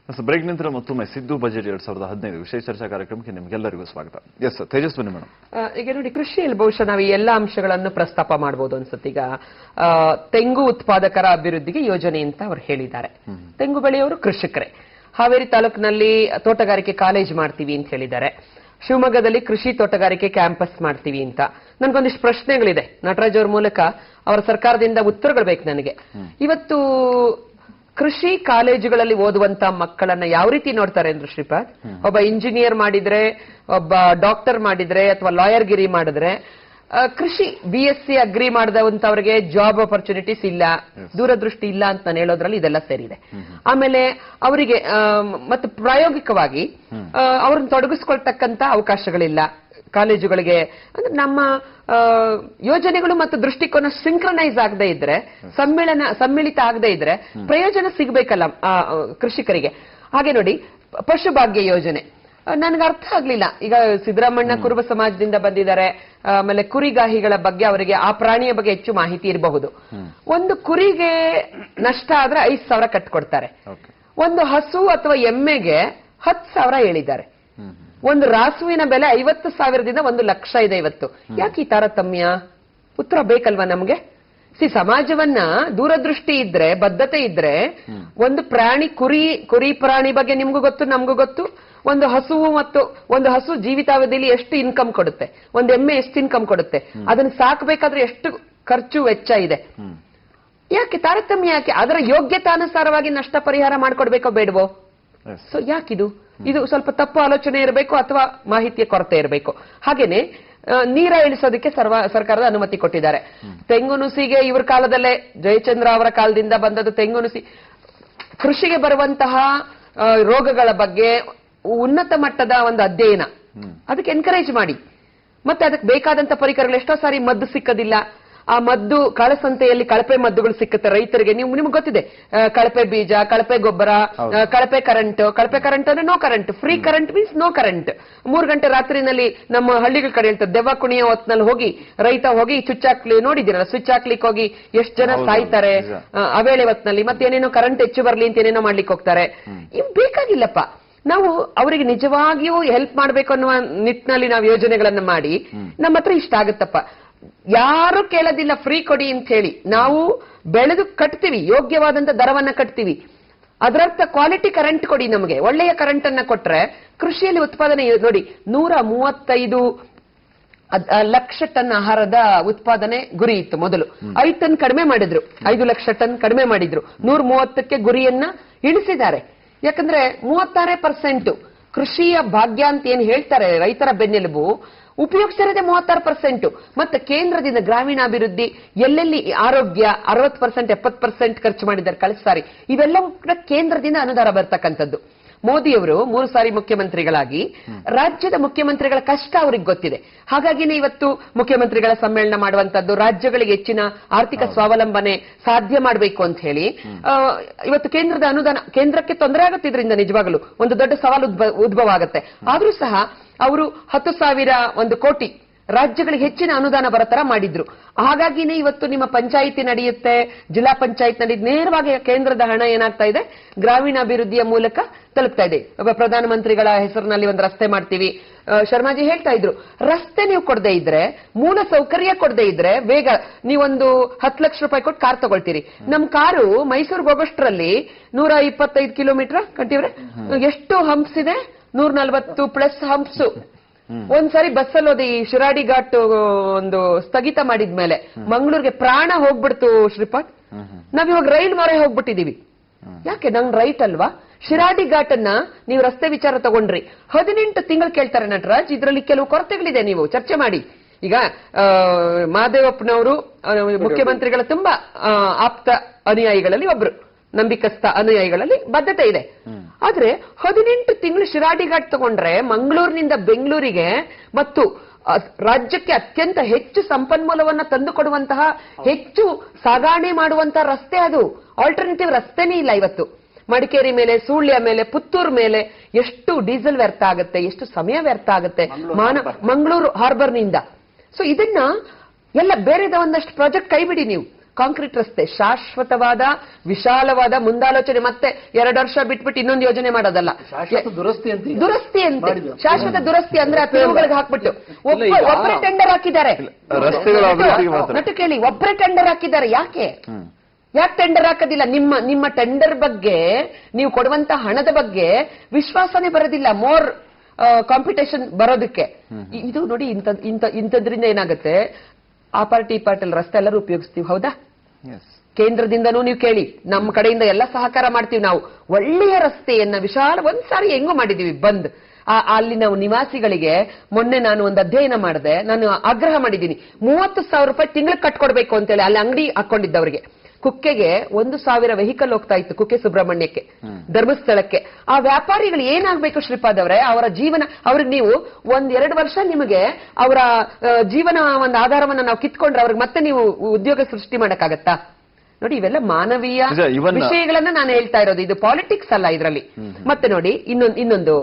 Break ನಂತರ ಮತ್ತೊಮ್ಮೆ Siddu budget ಎರಡ್ ಸಾವಿರದ ಹದಿನೈದು ವಿಶೇಷ ಚರ್ಚಾ ಕಾರ್ಯಕ್ರಮಕ್ಕೆ ನಿಮಗೆಲ್ಲರಿಗೂ ಸ್ವಾಗತ ಎಸ್ ತೇಜಸ್ ಬನ್ನಿ ಮೇಡಮ್ ಆ, ಈಗ ನೋಡಿ ಕೃಷಿಯಲ್ಲಿ ಬಹುಶಃ ನಾವು ಈ ಎಲ್ಲ ಅಂಶಗಳನ್ನು ಪ್ರಸ್ತಾಪ ಮಾಡಬಹುದು ಅನ್ಸುತ್ತೆ ಈಗ ಆ, ತೆಂಗು ಉತ್ಪಾದಕರ ಅಭಿವೃದ್ಧಿಗೆ ಯೋಜನೆ ಅಂತ ಅವ್ರು ಹೇಳಿದ್ದಾರೆ ತೆಂಗು ಬೆಳೆಯೋರು ಕೃಷಿಕರೇ ಹಾವೇರಿ ತಾಲೂಕಿನಲ್ಲಿ ತೋಟಗಾರಿಕೆ ಕಾಲೇಜ್ ಮಾಡ್ತೀವಿ ಅಂತ ಹೇಳಿದ್ದಾರೆ ಶಿವಮೊಗ್ಗದಲ್ಲಿ ಕೃಷಿ ತೋಟಗಾರಿಕೆ ಕ್ಯಾಂಪಸ್ ಮಾಡ್ತೀವಿ ಅಂತ ನನ್ಗೊಂದಿಷ್ಟು ಪ್ರಶ್ನೆಗಳಿದೆ ನಟರಾಜ್ ಅವ್ರ ಮೂಲಕ ಅವರ ಸರ್ಕಾರದಿಂದ ಉತ್ತರಗಳು ಬೇಕು ನನಗೆ ಇವತ್ತು ಕೃಷಿ ಕಾಲೇಜುಗಳಲ್ಲಿ ಓದುವಂತ ಮಕ್ಕಳನ್ನ ಯಾವ ರೀತಿ ನೋಡ್ತಾರೆ ಅಂದ್ರೆ ಶ್ರೀಪಾದ್ ಒಬ್ಬ ಇಂಜಿನಿಯರ್ ಮಾಡಿದ್ರೆ ಒಬ್ಬ ಡಾಕ್ಟರ್ ಮಾಡಿದ್ರೆ ಅಥವಾ ಲಾಯರ್ ಗಿರಿ ಮಾಡಿದ್ರೆ ಆ, ಕೃಷಿ ಬಿ ಎಸ್ ಸಿ ಅಗ್ರಿ ಮಾಡಿದವಂತವ್ರಿಗೆ ಜಾಬ್ ಆಪರ್ಚುನಿಟೀಸ್ ಇಲ್ಲ ದೂರದೃಷ್ಟಿ ಇಲ್ಲ ಅಂತ ನಾನು ಹೇಳೋದ್ರಲ್ಲಿ ಇದೆಲ್ಲ ಸೇರಿದೆ ಆಮೇಲೆ ಅವರಿಗೆ ಮತ್ತು ಪ್ರಾಯೋಗಿಕವಾಗಿ ಆ, ಅವ್ರನ್ನ ತೊಡಗಿಸ್ಕೊಳ್ತಕ್ಕಂತ ಅವಕಾಶಗಳಿಲ್ಲ ಕಾಲೇಜುಗಳಿಗೆ ಅಂದ್ರೆ ನಮ್ಮ ಆ, ಯೋಜನೆಗಳು ಮತ್ತು ದೃಷ್ಟಿಕೋನ ಸಿಂಕ್ರನೈಸ್ ಆಗದೆ ಇದ್ರೆ ಸಮ್ಮೇಳನ ಸಮ್ಮಿಳಿತ ಆಗದೆ ಇದ್ರೆ ಪ್ರಯೋಜನ ಸಿಗ್ಬೇಕಲ್ಲ ಆ, ಆ, ಕೃಷಿಕರಿಗೆ ಹಾಗೆ ನೋಡಿ ಪ- ಪಶುಭಾಗ್ಯ ಯೋಜನೆ ನನಗೆ ಅರ್ಥ ಆಗ್ಲಿಲ್ಲ ಈಗ ಸಿದ್ದರಾಮಣ್ಣ ಕುರುಬ ಸಮಾಜದಿಂದ ಬಂದಿದ್ದಾರೆ ಆಮೇಲೆ ಕುರಿಗಾಹಿಗಳ ಬಗ್ಗೆ ಅವರಿಗೆ ಆ ಪ್ರಾಣಿಯ ಬಗ್ಗೆ ಹೆಚ್ಚು ಮಾಹಿತಿ ಇರಬಹುದು ಒಂದು ಕುರಿಗೆ ನಷ್ಟ ಆದ್ರೆ ಐದ್ ಸಾವಿರ ಕಟ್ಕೊಡ್ತಾರೆ ಓಕೆ ಒಂದು ಹಸು ಅಥವಾ ಎಮ್ಮೆಗೆ ಹತ್ತು ಸಾವಿರ ಹೇಳಿದ್ದಾರೆ ಒಂದು ರಾಸುವಿನ ಬೆಲೆ ಐವತ್ತು ಸಾವಿರದಿಂದ ಒಂದು ಲಕ್ಷ ಇದೆ ಇವತ್ತು ಯಾಕೆ ಈ ತಾರತಮ್ಯ ಉತ್ತರ ಬೇಕಲ್ವಾ ನಮ್ಗೆ ಸಿ ಸಮಾಜವನ್ನ ದೂರದೃಷ್ಟಿ ಇದ್ರೆ ಬದ್ಧತೆ ಇದ್ರೆ ಒಂದು ಪ್ರಾಣಿ ಕುರಿ ಕುರಿ ಪ್ರಾಣಿ ಬಗ್ಗೆ ನಿಮ್ಗೂ ಗೊತ್ತು ನಮ್ಗೂ ಗೊತ್ತು ಒಂದು ಹಸು ಮತ್ತು ಒಂದು ಹಸು ಜೀವಿತಾವಧಿಯಲ್ಲಿ ಎಷ್ಟು ಇನ್ಕಮ್ ಕೊಡುತ್ತೆ ಒಂದು ಎಮ್ಮೆ ಎಷ್ಟು ಇನ್ಕಮ್ ಕೊಡುತ್ತೆ ಅದನ್ನ ಸಾಕಬೇಕಾದ್ರೆ ಎಷ್ಟು ಖರ್ಚು ವೆಚ್ಚ ಇದೆ ಯಾಕೆ ತಾರತಮ್ಯ ಯಾಕೆ ಅದರ ಯೋಗ್ಯತಾನುಸಾರವಾಗಿ ನಷ್ಟ ಪರಿಹಾರ ಮಾಡ್ಕೊಡ್ಬೇಕೋ ಬೇಡವೋ ಎಸ್ ಸೊ ಯಾಕಿದು ಇದು ಸ್ವಲ್ಪ ತಪ್ಪು ಆಲೋಚನೆ ಇರಬೇಕು ಅಥವಾ ಮಾಹಿತಿಯ ಕೊರತೆ ಇರಬೇಕು ಹಾಗೇನೆ ಆ, ನೀರ ಇಳಿಸೋದಕ್ಕೆ ಸರ್ವ ಸರ್ಕಾರದ ಅನುಮತಿ ಕೊಟ್ಟಿದ್ದಾರೆ ತೆಂಗು ನುಸಿಗೆ ಇವ್ರ ಕಾಲದಲ್ಲೇ ಜಯಚಂದ್ರ ಅವರ ಕಾಲದಿಂದ ಬಂದದ್ದು ತೆಂಗು ನುಸಿ ಕೃಷಿಗೆ ಬರುವಂತಹ ಆ, ರೋಗಗಳ ಬಗ್ಗೆ ಉನ್ನತ ಮಟ್ಟದ ಒಂದು ಅಧ್ಯಯನ ಅದಕ್ಕೆ ಎನ್ಕರೇಜ್ ಮಾಡಿ ಮತ್ತೆ ಅದಕ್ಕೆ ಬೇಕಾದಂತ ಪರಿಕರಗಳು ಎಷ್ಟೋ ಸಾರಿ ಮದ್ದು ಸಿಕ್ಕದಿಲ್ಲ ಆ ಮದ್ದು ಕಾಳಸಂತೆಯಲ್ಲಿ ಕಳಪೆ ಮದ್ದುಗಳು ಸಿಕ್ಕುತ್ತೆ ರೈತರಿಗೆ ನೀವು ನಿಮ್ಗೆ ಗೊತ್ತಿದೆ ಆ, ಕಳಪೆ ಬೀಜ ಕಳಪೆ ಗೊಬ್ಬರ ಆ, ಕಳಪೆ ಕರೆಂಟ್ ಕಳಪೆ ಕರೆಂಟ್ ಅಂದ್ರೆ no current free current means no current ಮೂರು ಗಂಟೆ ರಾತ್ರಿನಲ್ಲಿ ನಮ್ಮ ಹಳ್ಳಿಗಳ ಕಡೆ ಹೇಳ್ತಾರೆ ದೆವ್ವ ಕುಣಿಯ ಹೊತ್ನಲ್ಲಿ ಹೋಗಿ ರೈತ ಹೋಗಿ ಸ್ವಿಚ್ ಹಾಕ್ಲಿ ನೋಡಿದಿರಲ್ಲ ಸ್ವಿಚ್ ಹಾಕ್ಲಿಕ್ಕೆ ಹೋಗಿ ಎಷ್ಟು ಜನ ಹೌದು, ಸಾಯ್ತಾರೆ ನಿಜ. ಆ, ಅವೇಳೆ ಹೊತ್ನಲ್ಲಿ ಮತ್ತೇನೇನೋ ಕರೆಂಟ್ ಹೆಚ್ಚು ಬರ್ಲಿ ಅಂತ ಏನೇನೋ ಮಾಡ್ಲಿಕ್ಕೆ ಹೋಗ್ತಾರೆ ಇವ್ ಬೇಕಾಗಿಲ್ಲಪ್ಪ ನಾವು ಅವರಿಗೆ ನಿಜವಾಗಿಯೂ ಹೆಲ್ಪ್ ಮಾಡ್ಬೇಕು ಅನ್ನುವ ನಿಟ್ಟಿನಲ್ಲಿ ನಾವು ಯೋಜನೆಗಳನ್ನ ಮಾಡಿ ನಮ್ಮ ಹತ್ರ ಇಷ್ಟ ಆಗುತ್ತಪ್ಪ ಯಾರು ಕೇಳೋದಿಲ್ಲ ಫ್ರೀ ಕೊಡಿ ಅಂತ ಹೇಳಿ ನಾವು ಬೆಳೆದು ಕಟ್ತೀವಿ ಯೋಗ್ಯವಾದಂತ ದರವನ್ನ ಕಟ್ತೀವಿ ಅದರರ್ಥ ಕ್ವಾಲಿಟಿ ಕರೆಂಟ್ ಕೊಡಿ ನಮಗೆ ಒಳ್ಳೆಯ ಕರೆಂಟ್ ಅನ್ನ ಕೊಟ್ರೆ ಕೃಷಿಯಲ್ಲಿ ಉತ್ಪಾದನೆ ನೋಡಿ ನೂರ ಮೂವತ್ತೈದು ಅದ್- ಆ, ಲಕ್ಷ ಟನ್ ಆಹಾರದ ಉತ್ಪಾದನೆ ಗುರಿ ಇತ್ತು ಮೊದಲು ಐದು ಟನ್ ಕಡಿಮೆ ಮಾಡಿದ್ರು ಐದು ಲಕ್ಷ ಟನ್ ಕಡಿಮೆ ಮಾಡಿದ್ರು ನೂರ ಮೂವತ್ತಕ್ಕೆ ಗುರಿಯನ್ನ ಇಳಿಸಿದ್ದಾರೆ ಯಾಕಂದ್ರೆ ಮೂವತ್ತಾರೇ ಪರ್ಸೆಂಟ್ ಕೃಷಿಯ ಭಾಗ್ಯ ಅಂತ ಏನ್ ಹೇಳ್ತಾರೆ ರೈತರ ಬೆನ್ನೆಲುಬು ಉಪಯೋಗಿಸಿರೋದೇ ಮೂವತ್ತಾರು ಪರ್ಸೆಂಟ್ ಮತ್ತೆ ಕೇಂದ್ರದಿಂದ ಗ್ರಾಮೀಣಾಭಿವೃದ್ಧಿ ಎಲ್ಲೆಲ್ಲಿ ಆರೋಗ್ಯ ಅರವತ್ತು ಪರ್ಸೆಂಟ್ ಎಪ್ಪತ್ತು ಪರ್ಸೆಂಟ್ ಖರ್ಚು ಮಾಡಿದ್ದಾರೆ ಕಳೆದ ಸಾರಿ ಇವೆಲ್ಲವೂ ಕೂಡ ಕೇಂದ್ರದಿಂದ ಅನುದಾನ ಬರ್ತಕ್ಕಂಥದ್ದು ಮೋದಿಯವರು ಮೂರು ಸಾರಿ ಮುಖ್ಯಮಂತ್ರಿಗಳಾಗಿ ರಾಜ್ಯದ ಮುಖ್ಯಮಂತ್ರಿಗಳ ಕಷ್ಟ ಅವ್ರಿಗೆ ಗೊತ್ತಿದೆ ಹಾಗಾಗಿನೇ ಇವತ್ತು ಮುಖ್ಯಮಂತ್ರಿಗಳ ಸಮ್ಮೇಳನ ಮಾಡುವಂತದ್ದು ರಾಜ್ಯಗಳಿಗೆ ಹೆಚ್ಚಿನ ಆರ್ಥಿಕ ಸ್ವಾವಲಂಬನೆ ಸಾಧ್ಯ ಮಾಡಬೇಕು ಅಂತ ಹೇಳಿ ಆ, ಇವತ್ತು ಕೇಂದ್ರದ ಅನುದಾನ ಕೇಂದ್ರಕ್ಕೆ ತೊಂದರೆ ಆಗುತ್ತೆ ಇದರಿಂದ ನಿಜವಾಗಲೂ ಒಂದು ದೊಡ್ಡ ಸವಾಲು ಉದ್ಭವ ಉದ್ಭವ ಆಗುತ್ತೆ ಆದ್ರೂ ಸಹ ಅವರು ಹತ್ತು ಸಾವಿರ ಒಂದು ಕೋಟಿ ರಾಜ್ಯಗಳಿಗೆ ಹೆಚ್ಚಿನ ಅನುದಾನ ಬರೋ ತರ ಮಾಡಿದ್ರು ಹಾಗಾಗಿನೇ ಇವತ್ತು ನಿಮ್ಮ ಪಂಚಾಯಿತಿ ನಡೆಯುತ್ತೆ ಜಿಲ್ಲಾ ಪಂಚಾಯತ್ ನಡೆಯುತ್ತೆ ನೇರವಾಗಿ ಕೇಂದ್ರದ ಹಣ ಏನಾಗ್ತಾ ಇದೆ ಗ್ರಾಮೀಣಾಭಿವೃದ್ಧಿಯ ಮೂಲಕ ತಲುಪ್ತಾ ಇದೆ ಒಬ್ಬ ಪ್ರಧಾನಮಂತ್ರಿಗಳ ಹೆಸರಿನಲ್ಲಿ ಒಂದು ರಸ್ತೆ ಮಾಡ್ತೀವಿ ಆ, ಶರ್ಮಾಜಿ ಹೇಳ್ತಾ ಇದ್ರು ರಸ್ತೆ ನೀವು ಕೊಡದೇ ಇದ್ರೆ ಮೂಲ ಸೌಕರ್ಯ ಕೊಡದೇ ಇದ್ರೆ ಬೇಗ ನೀವೊಂದು ಹತ್ತು ಲಕ್ಷ ರೂಪಾಯಿ ಕೊಟ್ಟು ಕಾರ್ ತಗೊಳ್ತೀರಿ ನಮ್ ಕಾರು ಮೈಸೂರಿಗೆ ಹೋಗೋಷ್ಟರಲ್ಲಿ ನೂರ ಇಪ್ಪತ್ತೈದು ಕಿಲೋಮೀಟರ್ ಕಂಟಿವ್ರೆ ಎಷ್ಟು ಹಂಪ್ಸ್ ಇದೆ ನೂರ ನಲ್ವತ್ತು ಪ್ಲಸ್ ಹಂಪ್ಸ್ ಒಂದ್ಸರಿ ಬಸ್ಸಲ್ಲಿ ಹೋದಿ ಶಿರಾಡಿ ಘಾಟ್ ಒಂದು ಸ್ಥಗಿತ ಮಾಡಿದ್ಮೇಲೆ ಮಂಗಳೂರಿಗೆ ಪ್ರಾಣ ಹೋಗ್ಬಿಡ್ತು ಶ್ರೀಪಾದ್ ನಾವ್ ಇವಾಗ ರೈಲ್ ಮೊರೆ ಹೋಗ್ಬಿಟ್ಟಿದೀವಿ ಯಾಕೆ ನಂಗ್ ರೈಟ್ ಅಲ್ವಾ ಶಿರಾಡಿ ಘಾಟನ್ನ ನೀವು ರಸ್ತೆ ವಿಚಾರ ತಗೊಂಡ್ರಿ ಹದಿನೆಂಟು ತಿಂಗಳು ಕೇಳ್ತಾರೆ ನಟರಾಜ್ ಇದರಲ್ಲಿ ಕೆಲವು ಕೊರತೆಗಳಿದೆ ನೀವು ಚರ್ಚೆ ಮಾಡಿ ಈಗ ಆ, ಮಹದೇವಪ್ಪನವರು ಆ, ಮುಖ್ಯಮಂತ್ರಿಗಳ ತುಂಬಾ ಆ, ಆಪ್ತ ಅನುಯಾಯಿಗಳಲ್ಲಿ ಒಬ್ರು ನಂಬಿಕಸ್ಥ ಅನುಯಾಯಿಗಳಲ್ಲಿ ಬದ್ಧತೆ ಇದೆ ಆದ್ರೆ ಹದಿನೆಂಟು ತಿಂಗಳು ಶಿರಾಡಿ ಘಾಟ್ ತಗೊಂಡ್ರೆ ಮಂಗಳೂರಿನಿಂದ ಬೆಂಗಳೂರಿಗೆ ಮತ್ತು ಅ, ರಾಜ್ಯಕ್ಕೆ ಅತ್ಯಂತ ಹೆಚ್ಚು ಸಂಪನ್ಮೂಲವನ್ನ ತಂದುಕೊಡುವಂತಹ ಹೆಚ್ಚು ಸಾಗಾಣೆ ಮಾಡುವಂತಹ ರಸ್ತೆ ಅದು ಆಲ್ಟರ್ನೇಟಿವ್ ರಸ್ತೆನೇ ಇಲ್ಲ ಇವತ್ತು ಮಡಿಕೇರಿ ಮೇಲೆ ಸುಳ್ಯ ಮೇಲೆ ಪುತ್ತೂರು ಮೇಲೆ ಎಷ್ಟು ಡೀಸೆಲ್ ವ್ಯರ್ಥ ಆಗುತ್ತೆ ಎಷ್ಟು ಸಮಯ ವ್ಯರ್ಥ ಆಗುತ್ತೆ ಮಾನ ಮಂಗಳೂರು ಹಾರ್ಬರ್ನಿಂದ ಸೊ ಇದನ್ನ ಎಲ್ಲ ಬೇರೆದ ಒಂದಷ್ಟು ಪ್ರಾಜೆಕ್ಟ್ ಕೈಬಿಡಿ ನೀವು ಕಾಂಕ್ರೀಟ್ ರಸ್ತೆ ಶಾಶ್ವತವಾದ ವಿಶಾಲವಾದ ಮುಂದಾಲೋಚನೆ ಮತ್ತೆ ಎರಡು ವರ್ಷ ಬಿಟ್ಬಿಟ್ಟು ಇನ್ನೊಂದು ಯೋಜನೆ ಮಾಡೋದಲ್ಲ ಶಾಶ್ವತ ದುರಸ್ತಿ ಅಂತ ಈಗ. ದುರಸ್ತಿ ಅಂತ ಮಾಡಿದ್ದು. ಶಾಶ್ವತ ದುರಸ್ತಿ ಅಂದ್ರೆ ಆ ತಿರುವುಗಳಿಗೆ ಹಾಕ್ಬಿಟ್ಟು ಒಬ್ಬ ಇಲ್ಲ, ಈಗ- ಒಬ್ಬರೇ ಟೆಂಡರ್ ಹಾಕಿದ್ದಾರೆ ರಸ್ತೆಗಳ ಅಭಿವೃದ್ಧಿಗೆ ಮಾತ್ರ ನಟು ಕೇಳಿ ಒಬ್ಬರೇ ಟೆಂಡರ್ ಹಾಕಿದ್ದಾರೆ ಯಾಕೆ ಹ್ಮ್ ಯಾಕೆ ಟೆಂಡರ್ ಹಾಕೋದಿಲ್ಲ ನಿಮ್ಮ ನಿಮ್ಮ ಟೆಂಡರ್ ಬಗ್ಗೆ ನೀವು ಕೊಡುವಂತ ಹಣದ ಬಗ್ಗೆ ವಿಶ್ವಾಸನೇ ಬರೋದಿಲ್ಲ ಮೋರ್ ಕಾಂಪಿಟೇಷನ್ ಬರೋದಕ್ಕೆ ಇ- ಇದು ನೋಡಿ ಇಂಥ ಇಂಥ ಇಂಥದ್ರಿಂದ ಏನಾಗುತ್ತೆ ಆ ಪಾರ್ಟಿ ಈ ಪಾರ್ಟಿ ರಸ್ತೆ ಎಲ್ಲರೂ ಉಪಯೋಗಿಸ್ತೀವಿ ಹೌದಾ ಎಸ್ ಕೇಂದ್ರದಿಂದನೂ ನೀವು ಕೇಳಿ ನಮ್ಮ ಕಡೆಯಿಂದ ಎಲ್ಲ ಸಹಕಾರ ಮಾಡ್ತೀವಿ ನಾವು ಒಳ್ಳೆಯ ರಸ್ತೆಯನ್ನ ವಿಶಾಲ ಒಂದ್ ಸಾರಿ ಹೆಂಗೋ ಮಾಡಿದೀವಿ ಬಂದ್ ಆ ಅಲ್ಲಿ ನಾವು ನಿವಾಸಿಗಳಿಗೆ ಮೊನ್ನೆ ನಾನು ಒಂದು ಅಧ್ಯಯನ ಮಾಡಿದೆ ನಾನು ಆಗ್ರಹ ಮಾಡಿದ್ದೀನಿ ಮೂವತ್ತು ಸಾವಿರ ರೂಪಾಯಿ ತಿಂಗಳಿಗೆ ಕಟ್ಕೊಡ್ಬೇಕು ಅಂತೇಳಿ ಅಲ್ಲಿ ಅಂಗಡಿ ಹಾಕೊಂಡಿದ್ದವರಿಗೆ ಕುಕ್ಕೆಗೆ ಒಂದು ಸಾವಿರ ವೆಹಿಕಲ್ ಹೋಗ್ತಾ ಇತ್ತು ಕುಕ್ಕೆ ಸುಬ್ರಹ್ಮಣ್ಯಕ್ಕೆ ಧರ್ಮಸ್ಥಳಕ್ಕೆ ಆ ವ್ಯಾಪಾರಿಗಳು ಏನಾಗ್ಬೇಕು ಶ್ರೀಪಾದ್ ಅವರೇ ಅವರ ಜೀವನ ಅವ್ರಿಗೆ ನೀವು ಒಂದ್ ಎರಡು ವರ್ಷ ನಿಮಗೆ ಅವರ ಆ, ಜೀವನ ಒಂದು ಆಧಾರವನ್ನ ನಾವು ಕಿತ್ಕೊಂಡ್ರೆ ಅವ್ರಿಗೆ ಮತ್ತೆ ನೀವು ಉದ್ಯೋಗ ಸೃಷ್ಟಿ ಮಾಡಕ್ಕಾಗತ್ತಾ ನೋಡಿ ಇವೆಲ್ಲ ಮಾನವೀಯ ನಿಜ, ಇವನ್ನ- ವಿಷಯಗಳನ್ನ ನಾನು ಹೇಳ್ತಾ ಇರೋದು ಇದು ಪಾಲಿಟಿಕ್ಸ್ ಅಲ್ಲ ಇದರಲ್ಲಿ ಮತ್ತೆ ನೋಡಿ ಇನ್ನೊಂದು ಇನ್ನೊಂದು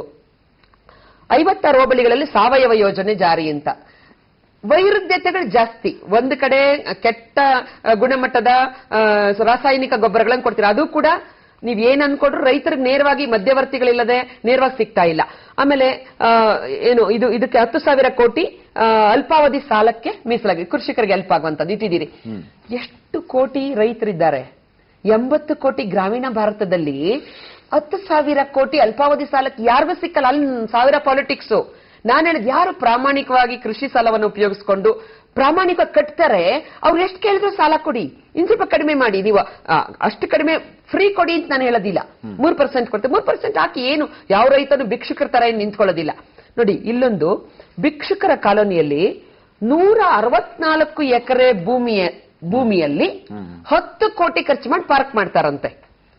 ಐವತ್ತಾರು ಹೋಬಳಿಗಳಲ್ಲಿ ಸಾವಯವ ಯೋಜನೆ ಜಾರಿ ಅಂತ ವೈರುಧ್ಯತೆಗಳು ಜಾಸ್ತಿ ಒಂದು ಕಡೆ ಕೆಟ್ಟ ಆ, ಗುಣಮಟ್ಟದ ಆ, ರಾಸಾಯನಿಕ ಗೊಬ್ಬರಗಳನ್ನು ಕೊಡ್ತೀರಾ ಅದು ಕೂಡ ನೀವ್ ಏನ್ ಅನ್ಕೊಂಡ್ರು ರೈತರಿಗೆ ನೇರವಾಗಿ ಮಧ್ಯವರ್ತಿಗಳಿಲ್ಲದೆ ನೇರವಾಗಿ ಸಿಗ್ತಾ ಇಲ್ಲ ಆಮೇಲೆ ಆ, ಏನು ಇದು ಇದಕ್ಕೆ ಹತ್ತು ಸಾವಿರ ಕೋಟಿ ಆ, ಅಲ್ಪಾವಧಿ ಸಾಲಕ್ಕೆ ಮೀಸಲಾಗಿ ಕೃಷಿಕರಿಗೆ ಹೆಲ್ಪ್ ಆಗುವಂತದ್ದು ಇಟ್ಟಿದ್ದೀರಿ ಎಷ್ಟು ಕೋಟಿ ರೈತರಿದ್ದಾರೆ ಎಂಬತ್ತು ಕೋಟಿ ಗ್ರಾಮೀಣ ಭಾರತದಲ್ಲಿ ಹತ್ತು ಸಾವಿರ ಕೋಟಿ ಅಲ್ಪಾವಧಿ ಸಾಲಕ್ಕೆ ಯಾರಿಗೂ ಸಿಕ್ಕಲ್ಲ ಅಲ್ಲಿ ಸಾವಿರ ಪಾಲಿಟಿಕ್ಸ್ ನಾನು ಹೇಳಿದ್ ಯಾರು ಪ್ರಾಮಾಣಿಕವಾಗಿ ಕೃಷಿ ಸಾಲವನ್ನು ಉಪಯೋಗಿಸ್ಕೊಂಡು ಪ್ರಾಮಾಣಿಕವಾಗಿ ಕಟ್ತಾರೆ ಅವ್ರು ಎಷ್ಟು ಕೇಳಿದ್ರು ಸಾಲ ಕೊಡಿ ಇನ್ ಸ್ವಲ್ಪ ಕಡಿಮೆ ಮಾಡಿ ನೀವು ಆ, ಅಷ್ಟು ಕಡಿಮೆ ಫ್ರೀ ಕೊಡಿ ಅಂತ ನಾನು ಹೇಳೋದಿಲ್ಲ ಮೂರ್ ಪರ್ಸೆಂಟ್ ಕೊಡ್ತೇವೆ ಮೂರ್ ಪರ್ಸೆಂಟ್ ಹಾಕಿ ಏನು ಯಾವ ರೈತನು ಭಿಕ್ಷುಕರ ತರ ಏನ್ ನಿಂತ್ಕೊಳ್ಳೋದಿಲ್ಲ ನೋಡಿ ಇಲ್ಲೊಂದು ಭಿಕ್ಷುಕರ ಕಾಲೋನಿಯಲ್ಲಿ ನೂರ ಅರವತ್ನಾಲ್ಕು ಎಕರೆ ಭೂಮಿಯ ಭೂಮಿಯಲ್ಲಿ ಹತ್ತು ಕೋಟಿ ಖರ್ಚು ಮಾಡಿ ಪಾರ್ಕ್ ಮಾಡ್ತಾರಂತೆ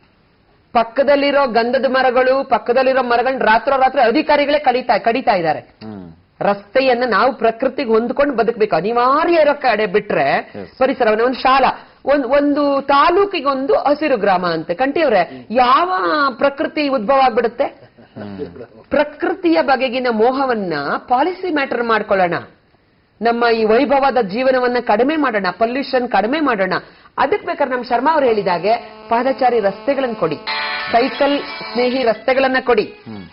ಪಕ್ಕದಲ್ಲಿರೋ ಗಂಧದ ಮರಗಳು ಪಕ್ಕದಲ್ಲಿರೋ ಮರಗಳನ್ನ ರಾತ್ರೋರಾತ್ರಿ ಅಧಿಕಾರಿಗಳೇ ಕಡಿತಾ ಕಡಿತಾ ಇದ್ದಾರೆ ಹ್ಮ್ ರಸ್ತೆಯನ್ನ ನಾವು ಪ್ರಕೃತಿಗೆ ಹೊಂದ್ಕೊಂಡು ಬದುಕಬೇಕು ಅನಿವಾರ್ಯ ಇರೋ ಕಡೆ ಬಿಟ್ರೆ ಪರಿಸರವನ್ನ ಒಂದು ಶಾಲಾ ಒಂದ್ ಒಂದು ತಾಲೂಕಿಗೆ ಒಂದು ಹಸಿರು ಗ್ರಾಮ ಅಂತೆ ಕಂಠಿಯವ್ರೆ ಯಾವ ಪ್ರಕೃತಿ ಉದ್ಭವ ಆಗ್ಬಿಡುತ್ತೆ ಪ್ರಕೃತಿಯ ಬಗೆಗಿನ ಮೋಹವನ್ನ ಪಾಲಿಸಿ ಮ್ಯಾಟರ್ ಮಾಡ್ಕೊಳ್ಳೋಣ ನಮ್ಮ ಈ ವೈಭವದ ಜೀವನವನ್ನ ಕಡಿಮೆ ಮಾಡೋಣ ಪೊಲ್ಯೂಷನ್ ಕಡಿಮೆ ಮಾಡೋಣ ಅದಕ್ಕೆ ಬೇಕಾದ್ರೆ ನಮ್ಮ ಶರ್ಮಾ ಅವ್ರು ಹೇಳಿದಾಗೆ ಪಾದಚಾರಿ ರಸ್ತೆಗಳನ್ನ ಕೊಡಿ ಸೈಕಲ್ ಸ್ನೇಹಿ ರಸ್ತೆಗಳನ್ನ ಕೊಡಿ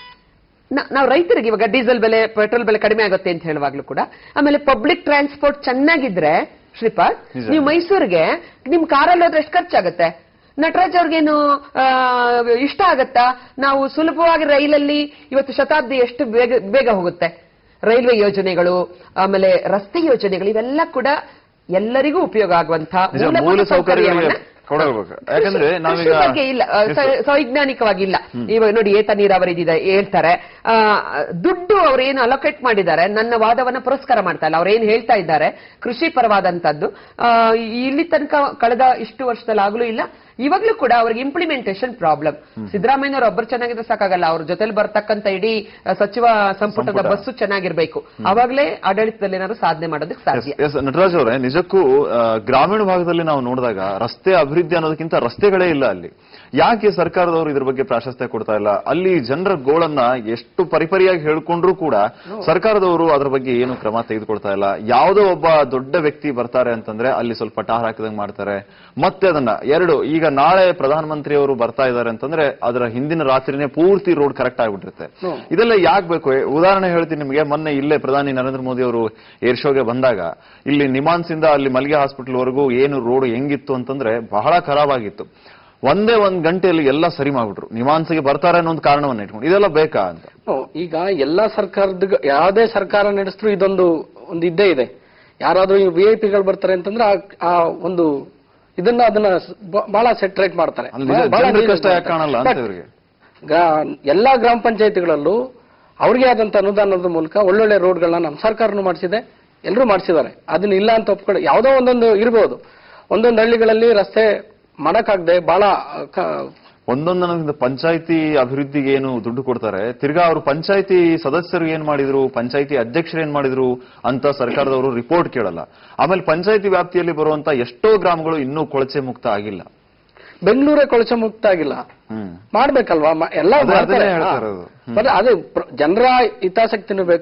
ನ- ನಾವು ರೈತರಿಗೆ ಇವಾಗ ಡೀಸೆಲ್ ಬೆಲೆ ಪೆಟ್ರೋಲ್ ಬೆಲೆ ಕಡಿಮೆ ಆಗುತ್ತೆ ಅಂತ ಹೇಳುವಾಗ್ಲೂ ಕೂಡ ಆಮೇಲೆ ಪಬ್ಲಿಕ್ ಟ್ರಾನ್ಸ್ಪೋರ್ಟ್ ಚೆನ್ನಾಗಿದ್ರೆ ಶ್ರೀಪಾದ್ ನಿಜ. ನೀವು ಮೈಸೂರಿಗೆ ನಿಮ್ ಕಾರಲ್ಲಿ ಹೋದ್ರೆ ಎಷ್ಟು ಖರ್ಚಾಗುತ್ತೆ ನಟರಾಜ್ ಅವ್ರಿಗೇನು ಆ, ಇಷ್ಟ ಆಗತ್ತಾ ನಾವು ಸುಲಭವಾಗಿ ರೈಲಲ್ಲಿ ಇವತ್ತು ಶತಾಬ್ದಿ ಎಷ್ಟು ಬೇಗ ಬೇಗ ಹೋಗುತ್ತೆ ರೈಲ್ವೆ ಯೋಜನೆಗಳು ಆಮೇಲೆ ರಸ್ತೆ ಯೋಜನೆಗಳು ಇವೆಲ್ಲ ಕೂಡ ಎಲ್ಲರಿಗೂ ಉಪಯೋಗ ಆಗುವಂತಹ ನಿಜ, ಮೂಲಭೂತ ಮೂಲ ಸೌಕರ್ಯಗಳಿಗೆ ಸೌಕರ್ಯವನ್ನ ಕೊಡಬೇಕು. ಕೃಷಿ- ಯಾಕಂದ್ರೆ ನಾವೀಗ- ಕೃಷಿ ಬಗ್ಗೆ ಇಲ್ಲ ಆ, ಸ- ಸವೈಜ್ಞಾನಿಕವಾಗಿಲ್ಲ ಇವಾಗ ನೋಡಿ ಏತ ನೀರಾವರಿ ಇದಿದೆ ಹೇಳ್ತಾರೆ ಆ, ದುಡ್ಡು ಅವ್ರು ಏನು ಅಲೋಕೇಟ್ ಮಾಡಿದ್ದಾರೆ ನನ್ನ ವಾದವನ್ನ ಪುರಸ್ಕಾರ ಮಾಡ್ತಾ ಇಲ್ಲ ಅವ್ರು ಏನ್ ಹೇಳ್ತಾ ಇದ್ದಾರೆ ಕೃಷಿ ಪರವಾದಂತದ್ದು ಆ, ಇಲ್ಲಿ ತನಕ ಕಳೆದ ಇಷ್ಟು ವರ್ಷದಲ್ಲಿ ಆಗ್ಲೂ ಇಲ್ಲ ಇವಾಗ್ಲೂ ಕೂಡ ಅವ್ರಿಗೆ ಇಂಪ್ಲಿಮೆಂಟೇಷನ್ ಪ್ರಾಬ್ಲಮ್ ಸಿದ್ದರಾಮಯ್ಯನವ್ರು ಒಬ್ಬರು ಚೆನ್ನಾಗಿದ್ರೆ ಸಾಕಾಗಲ್ಲ ಅವ್ರ ಜೊತೆಲಿ ಬರ್ತಕ್ಕಂತ ಇಡೀ ಆ, ಸಚಿವ ಸಂಪುಟದ ಸಂಪುಟ. ಬಸ್ಸು ಚೆನ್ನಾಗಿರ್ಬೇಕು ಅವಾಗ್ಲೇ ಆಡಳಿತದಲ್ಲಿ ಏನಾದ್ರು ಸಾಧನೆ ಮಾಡೋದಕ್ಕೆ ಸಾಧ್ಯ ಎಸ್ ನಟರಾಜ್ ಅವರೇ ನಿಜಕ್ಕೂ ಆ, ಗ್ರಾಮೀಣ ಭಾಗದಲ್ಲಿ ನಾವು ನೋಡಿದಾಗ ರಸ್ತೆ ಅಭಿವೃದ್ಧಿ ಅನ್ನೋದಕ್ಕಿಂತ ರಸ್ತೆಗಳೇ ಇಲ್ಲ ಅಲ್ಲಿ ಯಾಕೆ ಸರ್ಕಾರದವರು ಇದ್ರ ಬಗ್ಗೆ ಪ್ರಾಶಸ್ತ್ಯ ಕೊಡ್ತಾ ಇಲ್ಲ ಅಲ್ಲಿ ಜನರ ಗೋಳನ್ನ ಎಷ್ಟು ಪರಿಪರಿಯಾಗಿ ಹೇಳ್ಕೊಂಡ್ರು ಕೂಡ ಸರ್ಕಾರದವರು ಅದ್ರ ಬಗ್ಗೆ ಏನು ಕ್ರಮ ತೆಗೆದುಕೊಳ್ತಾ ಇಲ್ಲ ಯಾವುದೋ ಒಬ್ಬ ದೊಡ್ಡ ವ್ಯಕ್ತಿ ಬರ್ತಾರೆ ಅಂತಂದ್ರೆ ಅಲ್ಲಿ ಸ್ವಲ್ಪ ಟಾರ್ ಹಾಕಿದಂಗ್ ಮಾಡ್ತಾರೆ ಮತ್ತೆ ಅದನ್ನ ಎರಡು ಈಗ ನಾಳೆ ಪ್ರಧಾನಮಂತ್ರಿ ಅವರು ಬರ್ತಾ ಇದ್ದಾರೆ ಅಂತಂದ್ರೆ ಅದರ ಹಿಂದಿನ ರಾತ್ರಿನೇ ಪೂರ್ತಿ ರೋಡ್ ಕರೆಕ್ಟ್ ಆಗ್ಬಿಟ್ಟಿರುತ್ತೆ ಇದೆಲ್ಲ ಯಾಕೆ ಬೇಕು ಉದಾಹರಣೆ ಹೇಳ್ತೀನಿ ನಿಮಗೆ ಮೊನ್ನೆ ಇಲ್ಲೇ ಪ್ರಧಾನಿ ನರೇಂದ್ರ ಮೋದಿ ಅವರು ಏರ್ ಶೋಗೆ ಬಂದಾಗ ಇಲ್ಲಿ ನಿಮಾನ್ಸಿಂದ ಅಲ್ಲಿ ಮಲ್ಗೆ ಹಾಸ್ಪಿಟಲ್ ವರೆಗೂ ಏನು ರೋಡ್ ಹೆಂಗಿತ್ತು ಅಂತಂದ್ರೆ ಬಹಳ ಖರಾಬ್ ಆಗಿತ್ತು ಒಂದೇ ಒಂದ್ ಗಂಟೆಯಲ್ಲಿ ಎಲ್ಲ ಸರಿ ಮಾಡ್ಬಿಟ್ರು ನಿಮಾನ್ಸಿಗೆ ಬರ್ತಾರೆ ಅನ್ನೋ ಒಂದು ಕಾರಣವನ್ನ ಇಟ್ಕೊಂಡು ಇದೆಲ್ಲ ಬೇಕಾ ಅಂತ ಓ, ಈಗ ಎಲ್ಲಾ ಸರ್ಕಾರದ ಯಾವುದೇ ಸರ್ಕಾರ ನಡೆಸಿದ್ರು ಇದೊಂದು ಒಂದು ಇದ್ದೇ ಇದೆ ಯಾರಾದ್ರೂ ವಿ ಐ ಪಿಗಳು ಬರ್ತಾರೆ ಅಂತಂದ್ರೆ ಆ- ಆ ಒಂದು ಇದನ್ನ ಅದನ್ನ ಸ್- ಬ- ಬಹಳ ಸೆಟ್ರೇಟ್ ಮಾಡ್ತಾರೆ ಅಲ್ಲಿ ನಿಜ ಬಹಳ ಜನರ neat ಕಷ್ಟ ಯಾಕೆ ಕಾಣಲ್ಲ ಅಂತ But ಇವ್ರಿಗೆ ಗ್ರಾ- ಎಲ್ಲಾ ಗ್ರಾಮ ಪಂಚಾಯತಿಗಳಲ್ಲೂ ಅವ್ರಿಗೆ ಆದಂತ ಅನುದಾನದ ಮೂಲಕ ಒಳ್ಳೊಳ್ಳೆ ರೋಡ್ಗಳನ್ನ ನಮ್ಮ ಸರ್ಕಾರನು ಮಾಡಿಸಿದೆ ಎಲ್ಲರೂ ಮಾಡಿಸಿದ್ದಾರೆ ಅದನ್ನ ಇಲ್ಲ ಅಂತ ಒಪ್ಕೊಳ್ಳಿ ಯಾವುದೋ ಒಂದೊಂದು ಇರ್ಬೋದು ಒಂದೊಂದು ಹಳ್ಳಿಗಳಲ್ಲಿ ರಸ್ತೆ ಮಾಡಕ್ಕಾಗದೆ ಬಹಳ ಕ- ಒಂದೊಂದೊಂದು ಪಂಚಾಯತಿ ಅಭಿವೃದ್ಧಿಗೆ ಏನು ದುಡ್ಡು ಕೊಡ್ತಾರೆ ತಿರ್ಗಾ ಅವರು ಪಂಚಾಯತಿ ಸದಸ್ಯರು ಏನ್ ಮಾಡಿದ್ರು ಪಂಚಾಯತಿ ಅಧ್ಯಕ್ಷರು ಏನ್ ಮಾಡಿದ್ರು ಅಂತ ಸರ್ಕಾರದವರು ರಿಪೋರ್ಟ್ ಕೇಳಲ್ಲ ಆಮೇಲೆ ಪಂಚಾಯತಿ ವ್ಯಾಪ್ತಿಯಲ್ಲಿ ಬರುವಂತ ಎಷ್ಟೋ ಗ್ರಾಮಗಳು ಇನ್ನೂ ಕೊಳಚೆ ಮುಕ್ತ ಆಗಿಲ್ಲ ಬೆಂಗಳೂರೇ ಕೊಳಚೆ ಮುಕ್ತ ಆಗಿಲ್ಲ ಹ್ಮ್ ಮಾಡ್ಬೇಕಲ್ವಾ ಮ- ಎಲ್ಲ ಅದೇ- ಮಾಡ್ತಾರೆ ಅದನ್ನೇ ಹೇಳ್ತಾ ಹಾ. ಇರೋದು. ಹ್ಮ್. ಮತ್ತೆ ಅದು ಪ್ರ- ಜನರ ಹಿತಾಸಕ್ತಿನೂ ಬೇಕು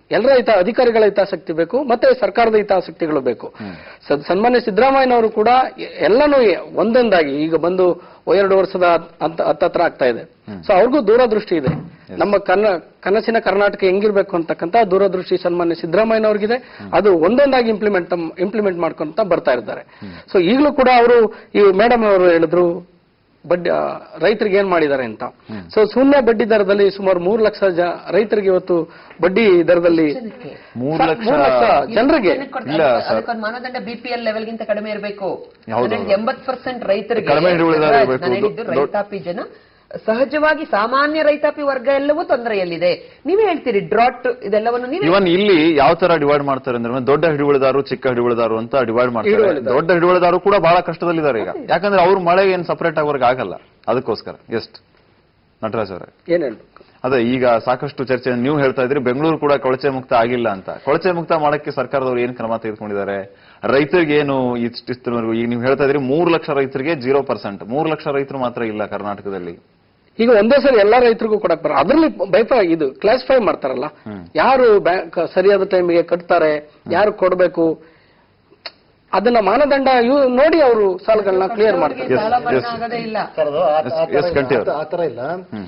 ಎಲ್ಲರ ಹಿತ ಅಧಿಕಾರಿಗಳ ಹಿತಾಸಕ್ತಿ ಬೇಕು ಮತ್ತೆ ಸರ್ಕಾರದ ಹಿತಾಸಕ್ತಿಗಳು ಬೇಕು ಸ- ಸನ್ಮಾನ್ಯ ಸಿದ್ದರಾಮಯ್ಯನವರು ಕೂಡ ಎ- ಎಲ್ಲನೂ ಎ- ಒಂದೊಂದಾಗಿ ಈಗ ಬಂದು ಎರಡು ವರ್ಷದ ಹತ್- ಹತ್ತತ್ರ ಆಗ್ತಾ ಇದೆ ಸೊ ಅವ್ರಿಗೂ ದೂರದೃಷ್ಟಿ ಇದೆ ನಮ್ಮ ಕನ್ನ ಕನಸಿನ ಕರ್ನಾಟಕ ಹೆಂಗಿರ್ಬೇಕು ಅಂತಕ್ಕಂತ ದೂರದೃಷ್ಟಿ ಸನ್ಮಾನ್ಯ ಸಿದ್ದರಾಮಯ್ಯನವ್ರಿಗಿದೆ ಅದು ಒಂದೊಂದಾಗಿ ಇಂಪ್ಲಿಮೆಂಟ್ ಇಂಪ್ಲಿಮೆಂಟ್ ಮಾಡ್ಕೊಂತ ಬರ್ತಾ ಇದ್ದಾರೆ ಸೊ ಈಗಲೂ ಕೂಡ ಅವರು ಈ ಮೇಡಮ್ ಅವರು ಹೇಳಿದ್ರು ಬಡ್ಡಿ ಆ, ರೈತರಿಗೆ ಏನ್ ಮಾಡಿದ್ದಾರೆ ಅಂತ ಸೊ ಶೂನ್ಯ ಬಡ್ಡಿ ದರದಲ್ಲಿ ಸುಮಾರು ಮೂರು ಲಕ್ಷ ಜ ರೈತರಿಗೆ ಇವತ್ತು ಬಡ್ಡಿ ದರದಲ್ಲಿ ಮೂರು ಸ- ಲಕ್ಷ ಮೂರು ಲಕ್ಷ ಜನರಿಗೆ ಇಲ್ಲ, ಸರ್. ಅದಕ್ಕೊಂದು ಮಾನದಂಡ ಬಿಪಿಎಲ್ ಲೆವೆಲ್ ಗಿಂತ ಕಡಿಮೆ ಇರಬೇಕು ಹೌದು. ಎಂಬತ್ ಪರ್ಸೆಂಟ್ ರೈತರಿಗೆ ಕಡಿಮೆ ಹಿಡುವಳಿದಾರ ರಾಜ್, ಇರ್ಬೇಕು. ನಾನು ಹೇಳಿದ್ದು ದೊಡ್ಡ- ರೈತಾಪಿ ಜನ ಸಹಜವಾಗಿ ಸಾಮಾನ್ಯ ರೈತಾಪಿ ವರ್ಗ ಎಲ್ಲವೂ ತೊಂದರೆಯಲ್ಲಿದೆ ನೀವೇ ಹೇಳ್ತೀರಿ ಡ್ರಾಟ್ ಇದೆಲ್ಲವನ್ನು ನೀವೇ ಇವನ್ ಇಲ್ಲಿ ಯಾವ ತರ ಡಿವೈಡ್ ಮಾಡ್ತಾರೆ ಅಂದ್ರೆ ದೊಡ್ಡ ಹಿಡುವಳಿದಾರು ಚಿಕ್ಕ ಹಿಡುವಳಿದಾರು ಅಂತ ಡಿವೈಡ್ ಮಾಡ್ತಾರೆ ಹಿಡುವಳಿದಾರ. ದೊಡ್ಡ ಹಿಡುವಳಿದಾರು ಕೂಡ ಬಹಳ ಕಷ್ಟದಲ್ಲಿದ್ದಾರೆ ಈಗ ಯಾಕಂದ್ರೆ ಅವ್ರ ಮಳೆ ಏನ್ ಸಪರೇಟ್ ಆಗೋರ್ಗೆ ಆಗಲ್ಲ ಅದಕ್ಕೋಸ್ಕರ ಎಷ್ಟ್ ನಟರಾಜ್ ಅವರೇ ಏನ್ ಹೇಳ್ಬೇಕು ಅದೇ ಈಗ ಸಾಕಷ್ಟು ಚರ್ಚೆ ನೀವು ಹೇಳ್ತಾ ಇದ್ರಿ ಬೆಂಗಳೂರು ಕೂಡ ಕೊಳಚೆ ಮುಕ್ತ ಆಗಿಲ್ಲ ಅಂತ ಕೊಳಚೆ ಮುಕ್ತ ಮಾಡಕ್ಕೆ ಸರ್ಕಾರದವರು ಏನ್ ಕ್ರಮ ತೆಗೆದುಕೊಂಡಿದ್ದಾರೆ ರೈತರಿಗೆ ಏನು ಇಷ್ಟಿಷ್ಟವರೆಗೂ ಈಗ ನೀವು ಹೇಳ್ತಾ ಇದ್ರಿ ಮೂರು ಲಕ್ಷ ರೈತರಿಗೆ ಜೀರೋ ಪರ್ಸೆಂಟ್ ಮೂರು ಲಕ್ಷ ರೈತರು ಮಾತ್ರ ಇಲ್ಲ ಕರ್ನಾಟಕದಲ್ಲಿ ಈಗ ಒಂದೇ ಸರಿ ಎಲ್ಲಾ ರೈತರಿಗೂ ಕೊಡಕ್ ಬರ ಅದರಲ್ಲಿ ಬೈಫ ಇದು ಕ್ಲಾಸಿಫೈ ಮಾಡ್ತಾರಲ್ಲ ಯಾರು ಬ್ಯಾಂಕ್ ಸರಿಯಾದ ಟೈಮಿಗೆ ಕಟ್ತಾರೆ ಯಾರು ಕೊಡಬೇಕು ಅದನ್ನ ಮಾನದಂಡ ಇವ್ ನೋಡಿ ಅವರು ಸಾಲಗಳನ್ನ ಕ್ಲಿಯರ್ ಮಾಡ್ತಾರೆ Yes, ಸಾಲ ಮನ್ನಾ yes. ಆಗೋದೇ ಇಲ್ಲ ಸರ್ ಅದು ಆ- ಆ Yes, ಥರ continue. ಇಲ್ಲ. ಆ ಥರ ಇಲ್ಲ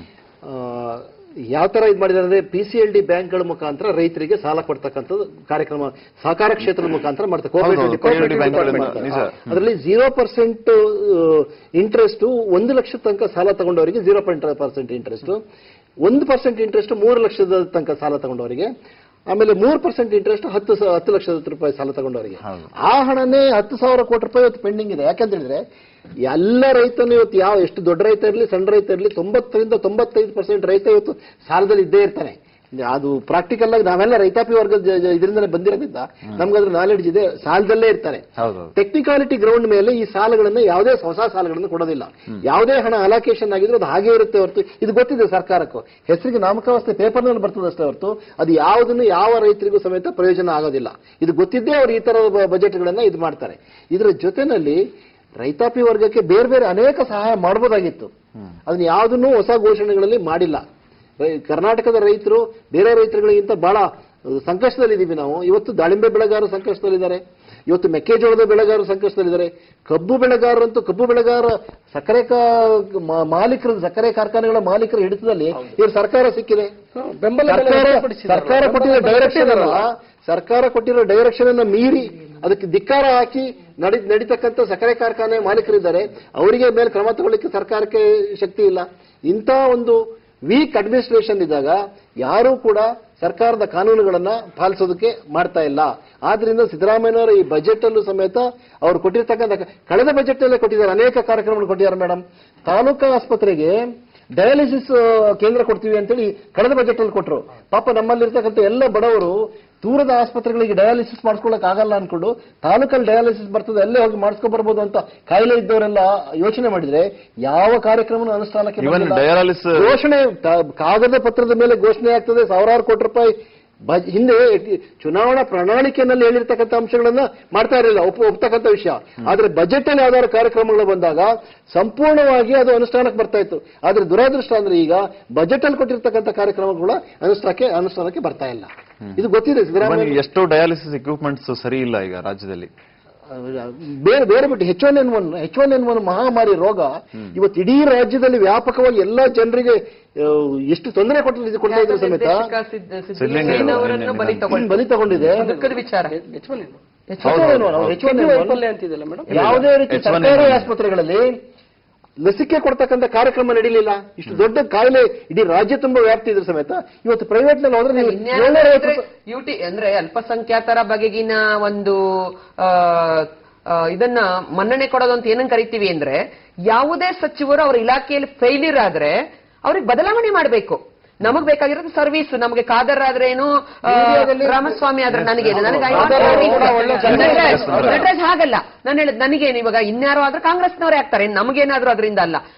ಯಾವ ತರ ಇದು ಮಾಡಿದ್ದಾರೆ ಅಂದ್ರೆ ಪಿ ಸಿ ಎಲ್ ಡಿ ಬ್ಯಾಂಕ್ಗಳ ಮುಖಾಂತರ ರೈತರಿಗೆ ಸಾಲ ಕೊಡ್ತಕ್ಕಂಥದ್ದು ಕಾರ್ಯಕ್ರಮ ಸಹಕಾರ ಕ್ಷೇತ್ರದ ಮುಖಾಂತರ ಮಾಡ್ತಾರೆ ಹೌದು, Cooperative PLD Department ಬ್ಯಾಂಕ್ಗಳಿಂದ, ಮಾಡ್ತಾರೆ. ನಿಜ. ಅದರಲ್ಲಿ ಜೀರೋ ಪರ್ಸೆಂಟ್ ಇಂಟ್ರೆಸ್ಟ್ ಒಂದು ಲಕ್ಷ ತನಕ ಸಾಲ ತಗೊಂಡವರಿಗೆ ಜೀರೋ ಪಾಯಿಂಟ್ ಪರ್ಸೆಂಟ್ ಇಂಟ್ರೆಸ್ಟ್ ಒಂದು ಪರ್ಸೆಂಟ್ ಇಂಟ್ರೆಸ್ಟ್ ಮೂರು ಲಕ್ಷದ ತನಕ ಸಾಲ ತಗೊಂಡವರಿಗೆ ಆಮೇಲೆ ಮೂರು ಪರ್ಸೆಂಟ್ ಇಂಟ್ರೆಸ್ಟ್ ಹತ್ತು ಸ- ಹತ್ತು ಲಕ್ಷದ ರೂಪಾಯಿ ಸಾಲ ತಗೊಂಡವರಿಗೆ ಹೌದು. ಆ ಹಣನೇ ಹತ್ತು ಸಾವಿರ ಕೋಟಿ ರೂಪಾಯಿ ಇವತ್ತು ಪೆಂಡಿಂಗ್ ಇದೆ ಯಾಕಂತ ಹೇಳಿದ್ರೆ ಎಲ್ಲ ರೈತನು ಇವತ್ತು ಯಾವ ಎಷ್ಟು ದೊಡ್ಡ ರೈತ ಇರಲಿ ಸಣ್ಣ ರೈತ ಇರಲಿ ತೊಂಬತ್ತರಿಂದ ತೊಂಬತ್ತೈದು ಪರ್ಸೆಂಟ್ ರೈತ ಇವತ್ತು ಸಾಲದಲ್ಲಿ ಇದ್ದೇ ಇರ್ತಾನೆ ಅದು ಪ್ರಾಕ್ಟಿಕಲ್ ಆಗಿ ನಾವೆಲ್ಲ ರೈತಾಪಿ ವರ್ಗದ ಜ- ಜ- ಇದರಿಂದಲೇ ಬಂದಿರೋದ್ರಿಂದ ನಮ್ಗದ್ರ ನಾಲೆಡ್ಜ್ ಇದೆ ಸಾಲದಲ್ಲೇ ಇರ್ತಾರೆ ಹೌದು ಟೆಕ್ನಿಕಾಲಿಟಿ ಗ್ರೌಂಡ್ ಮೇಲೆ ಈ ಸಾಲಗಳನ್ನ ಯಾವುದೇ ಹೊಸ ಸಾಲಗಳನ್ನು ಕೊಡೋದಿಲ್ಲ ಯಾವುದೇ ಹಣ ಅಲೋಕೇಶನ್ ಆಗಿದ್ರು ಅದು ಹಾಗೆ ಇರುತ್ತೆ ಹೊರತು ಇದು ಗೊತ್ತಿದೆ ಸರ್ಕಾರಕ್ಕೂ ಹೆಸರಿಗೆ ನಾಮಕಾವಸ್ಥೆ ಪೇಪರ್ನಲ್ಲಿ ಬರ್ತದೆ ಅಷ್ಟೇ ಹೊರತು ಅದು ಯಾವುದನ್ನು ಯಾವ ರೈತರಿಗೂ ಸಮೇತ ಪ್ರಯೋಜನ ಆಗೋದಿಲ್ಲ ಇದು ಗೊತ್ತಿದ್ದೇ ಅವರು ಈ ತರದ ಬಜೆಟ್ಗಳನ್ನ ಇದು ಮಾಡ್ತಾರೆ ಇದರ ಜೊತೆನಲ್ಲಿ ರೈತಾಪಿ ವರ್ಗಕ್ಕೆ ಬೇರೆ ಬೇರೆ ಅನೇಕ ಸಹಾಯ ಮಾಡಬಹುದಾಗಿತ್ತು ಅದನ್ನ ಯಾವುದನ್ನು ಹೊಸ ಘೋಷಣೆಗಳಲ್ಲಿ ಮಾಡಿಲ್ಲ ರೈ- ಕರ್ನಾಟಕದ ರೈತರು ಬೇರೆ ರೈತರುಗಳಿಗಿಂತ ಬಹಳ ಅಹ್, ಸಂಕಷ್ಟದಲ್ಲಿದ್ದೀವಿ ನಾವು ಇವತ್ತು ದಾಳಿಂಬೆ ಬೆಳೆಗಾರರು ಸಂಕಷ್ಟದಲ್ಲಿದ್ದಾರೆ ಇವತ್ತು ಮೆಕ್ಕೆಜೋಳದ ಬೆಳೆಗಾರರು ಸಂಕಷ್ಟದಲ್ಲಿದ್ದಾರೆ ಕಬ್ಬು ಬೆಳೆಗಾರರಂತೂ ಕಬ್ಬು ಬೆಳೆಗಾರ ಸಕ್ಕರೆ ಕಾ- ಮಾ- ಮಾಲೀಕರ ಸಕ್ಕರೆ ಕಾರ್ಖಾನೆಗಳ ಮಾಲೀಕರ ಹಿಡಿತದಲ್ಲಿ ಇವ್ರು ಸರ್ಕಾರ ಸಿಕ್ಕಿದೆ ಬೆಂಬಲ ಬೆಲೆ ಸರ್ಕಾರ ವ್ಯಕ್ತಪಡಿಸಿದಾರಲ್ಲ. ಸರ್ಕಾರ ಕೊಟ್ಟಿರೋ ಬೆಂಬಲ ಬೆಲೆ ಡೈರೆಕ್ಷನ್ ಅಲ್ಲ ವ್ಯಕ್ತಪಡಿಸಿದಾರಲ್ಲ. ಸರ್ಕಾರ ಕೊಟ್ಟಿರೋ ಡೈರೆಕ್ಷನ್ ಅನ್ನ ಮೀರಿ ಅದಕ್ಕೆ ಧಿಕ್ಕಾರ ಹಾಕಿ ನಡಿ ನಡೀತಕ್ಕಂಥ ಸಕ್ಕರೆ ಕಾರ್ಖಾನೆ ಮಾಲೀಕರಿದ್ದಾರೆ ಅವರಿಗೆ ಮೇಲೆ ಕ್ರಮ ತಗೊಳ್ಳಿಕ್ಕೆ ಸರ್ಕಾರಕ್ಕೆ ಶಕ್ತಿ ಇಲ್ಲ ಇಂಥ ಒಂದು ವೀಕ್ ಅಡ್ಮಿನಿಸ್ಟ್ರೇಷನ್ ಇದ್ದಾಗ ಯಾರೂ ಕೂಡ ಸರ್ಕಾರದ ಕಾನೂನುಗಳನ್ನ ಪಾಲಿಸೋದಕ್ಕೆ ಮಾಡ್ತಾ ಇಲ್ಲ ಆದ್ರಿಂದ ಸಿದ್ದರಾಮಯ್ಯನವರ ಈ ಬಜೆಟ್ ಅಲ್ಲೂ ಸಮೇತ ಅವ್ರು ಕೊಟ್ಟಿರ್ತಕ್ಕಂಥ ಕಳೆದ ಬಜೆಟ್ ಅಲ್ಲೇ ಕೊಟ್ಟಿದ್ದಾರೆ ಅನೇಕ ಕಾರ್ಯಕ್ರಮಗಳು ಕೊಟ್ಟಿದ್ದಾರೆ ಮೇಡಮ್ ತಾಲೂಕಾ ಆಸ್ಪತ್ರೆಗೆ ಡಯಾಲಿಸಿಸ್ ಕೇಂದ್ರ ಕೊಡ್ತೀವಿ ಅಂತೇಳಿ ಕಳೆದ ಬಜೆಟ್ ಅಲ್ಲಿ ಕೊಟ್ಟರು ಪಾಪ ನಮ್ಮಲ್ಲಿರ್ತಕ್ಕಂಥ ಎಲ್ಲ ಬಡವರು ದೂರದ ಆಸ್ಪತ್ರೆಗಳಿಗೆ ಡಯಾಲಿಸಿಸ್ ಮಾಡಿಸ್ಕೊಳಕ್ ಆಗಲ್ಲ ಅನ್ಕೊಂಡು ತಾಲೂಕಲ್ಲಿ ಡಯಾಲಿಸಿಸ್ ಬರ್ತದೆ ಅಲ್ಲೇ ಹೋಗಿ ಮಾಡಿಸ್ಕೊ ಬರ್ಬೋದು ಅಂತ ಕಾಯಿಲೆ ಇದ್ದವರೆಲ್ಲ ಯೋಚನೆ ಮಾಡಿದ್ರೆ ಯಾವ ಕಾರ್ಯಕ್ರಮ ಅನುಷ್ಠಾನಕ್ಕೆ Even ಬಂದಿಲ್ಲ. dialysis- ಘೋಷಣೆ ತ- ಕಾಗದ ಪತ್ರದ ಮೇಲೆ ಘೋಷಣೆ ಆಗ್ತದೆ ಸಾವಿರಾರು ಕೋಟಿ ರೂಪಾಯಿ ಬಜ್- ಹಿಂದೆ ಚುನಾವಣಾ ಪ್ರಣಾಳಿಕೆಯಲ್ಲಿ ಹೇಳಿರ್ತಕ್ಕಂಥ ಅಂಶಗಳನ್ನ ಮಾಡ್ತಾ ಇರಲಿಲ್ಲ ಒಪ್ಪ ಒಪ್ತಕ್ಕಂಥ ವಿಷಯ ಆದ್ರೆ ಬಜೆಟ್ ಅಲ್ಲಿ ಯಾವ್ದಾದ್ರು ಕಾರ್ಯಕ್ರಮಗಳು ಬಂದಾಗ ಸಂಪೂರ್ಣವಾಗಿ ಅದು ಅನುಷ್ಠಾನಕ್ಕೆ ಬರ್ತಾ ಇತ್ತು ಆದ್ರೆ ದುರಾದೃಷ್ಟ ಅಂದ್ರೆ ಈಗ ಬಜೆಟ್ ಅಲ್ಲಿ ಕೊಟ್ಟಿರ್ತಕ್ಕಂಥ ಕಾರ್ಯಕ್ರಮಗಳು ಕೂಡ ಅನುಷ್ಠಾನಕ್ಕೆ ಅನುಷ್ಠಾನಕ್ಕೆ ಬರ್ತಾ ಇಲ್ಲ ಇದು ಗೊತ್ತಿದೆ Even ಸಿದ್ದರಾಮಯ್ಯ ಎಷ್ಟೋ ಡಯಾಲಿಸಿಸ್ ಇಕ್ವಿಪ್ಮೆಂಟ್ಸ್ ಸರಿ ಇಲ್ಲ ಈಗ ರಾಜ್ಯದಲ್ಲಿ ಬೇರೆ ಬೇರೆ ಬಿಟ್ಟು H one N one H one N one ಮಹಾಮಾರಿ ರೋಗ ಇವತ್ತು ಇಡೀ ರಾಜ್ಯದಲ್ಲಿ ವ್ಯಾಪಕವಾಗಿ ಎಲ್ಲಾ ಜನರಿಗೆ ಆ, ಎಷ್ಟು ತೊಂದರೆ ಕೊಟ್ಟಿದ್ದು ಕೊಡ್ತಾ ಇದ್ರು ಸಮೇತ ನಿರ್ದೇಶಕ ಸಿದ್ದ- ಸಿದ್ಲಿಂಗ ಸಿದ್ದಲಿಂಗಯ್ಯನವರನ್ನು ಬಲಿ ತಗೊಂಡು ಬಲಿ ತಗೊಂಡಿದೆ ದುಃಖದ ವಿಚಾರ H1 ಏನು? H1N1, H1N1 ಕಿಡ್ನಿ ವೈಫಲ್ಯ ಅಂತಿದೆಯಲ್ಲ ಮೇಡಮ್ ಯಾವುದೇ ರೀತಿ H1N1 ಸರ್ಕಾರಿ ಆಸ್ಪತ್ರೆಗಳಲ್ಲಿ ಲಸಿಕೆ ಕೊಡ್ತಕ್ಕಂಥ ಕಾರ್ಯಕ್ರಮ ನಡೀಲಿಲ್ಲ ಇಷ್ಟು ದೊಡ್ಡ ಕಾಯಿಲೆ ಇಡೀ ರಾಜ್ಯ ತುಂಬಾ ವ್ಯಾಪ್ತಿ ಇದ್ರ ಸಮೇತ ಇವತ್ತು ಪ್ರೈವೇಟ್ ನಲ್ಲಿ ಹೋದ್ರೆ ನೀವು ಏಳ್ನೂರ ಐವತ್ತು ರೂಪಾಯಿ- ಯುಟಿ ಅಂದ್ರೆ ಅಲ್ಪಸಂಖ್ಯಾತರ ಬಗೆಗಿನ ಒಂದು ಆ, ಆ, ಇದನ್ನ ಮನ್ನಣೆ ಕೊಡೋದು ಅಂತ ಏನಂತ ಕರಿತೀವಿ ಅಂದ್ರೆ ಯಾವುದೇ ಸಚಿವರು ಅವರ ಇಲಾಖೆಯಲ್ಲಿ ಫೇಲ್ಯೂರ್ ಆದ್ರೆ ಅವ್ರಿಗೆ ಬದಲಾವಣೆ ಮಾಡಬೇಕು ನಮಗ್ ಬೇಕಾಗಿರೋದು ಸರ್ವಿಸ್ ನಮಗೆ ಖಾದರ್ ಆದ್ರೆ ಏನು ಆ, ರಾಮಸ್ವಾಮಿ ಆದ್ರೆ ನನಗೇನು ನನಗೆ I want ಖಾದರ್ service. ಕೂಡ ಒಳ್ಳೆ ನಟರಾಜ್ service. ನಟರಾಜ್ ಹಾಗಲ್ಲ ನಾನು ಹೇಳಿದ್ ನನಗೇನು ಇವಾಗ ಇನ್ಯಾರೋ ಆದ್ರೆ ಕಾಂಗ್ರೆಸ್ನವರೇ ಆಗ್ತಾರೆ ನಮಗೇನಾದ್ರೂ ಅದರಿಂದ ಅಲ್ಲ